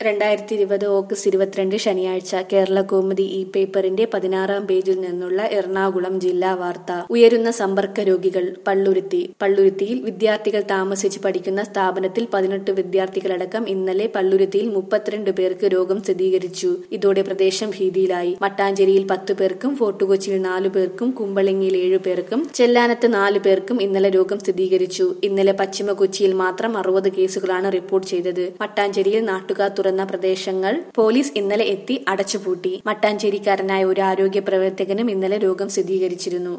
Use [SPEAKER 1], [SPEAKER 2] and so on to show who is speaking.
[SPEAKER 1] രണ്ടായിരത്തി ഇരുപത് ഓഗസ്റ്റ് ഇരുപത്തിരണ്ട് ശനിയാഴ്ച കേരള കൗമുദി ഇ പേപ്പറിന്റെ പതിനാറാം പേജിൽ നിന്നുള്ള എറണാകുളം ജില്ലാ വാർത്ത ഉയരുന്ന സമ്പർക്ക രോഗികൾ പള്ളുരുത്തി പള്ളുരുത്തിയിൽ വിദ്യാർത്ഥികൾ താമസിച്ച് പഠിക്കുന്ന സ്ഥാപനത്തിൽ പതിനെട്ട് വിദ്യാർത്ഥികളടക്കം ഇന്നലെ പള്ളുരുത്തിയിൽ മുപ്പത്തിരണ്ട് പേർക്ക് രോഗം സ്ഥിരീകരിച്ചു ഇതോടെ പ്രദേശം ഭീതിയിലായി മട്ടാഞ്ചേരിയിൽ പത്തു പേർക്കും ഫോർട്ട് കൊച്ചിയിൽ നാലു പേർക്കും കുമ്പളങ്ങിയിൽ ഏഴു പേർക്കും ചെല്ലാനത്ത് നാലു പേർക്കും ഇന്നലെ രോഗം സ്ഥിരീകരിച്ചു ഇന്നലെ പശ്ചിമ കൊച്ചിയിൽ മാത്രം അറുപത് കേസുകളാണ് റിപ്പോർട്ട് ചെയ്തത് മട്ടാഞ്ചേരിയിൽ നാട്ടുകാർ തുറന്ന പ്രദേശങ്ങൾ പോലീസ് ഇന്നലെ എത്തി അടച്ചുപൂട്ടി മട്ടാഞ്ചേരിക്കാരനായ ഒരു ആരോഗ്യ പ്രവർത്തകനും ഇന്നലെ രോഗം സ്ഥിരീകരിച്ചിരുന്നു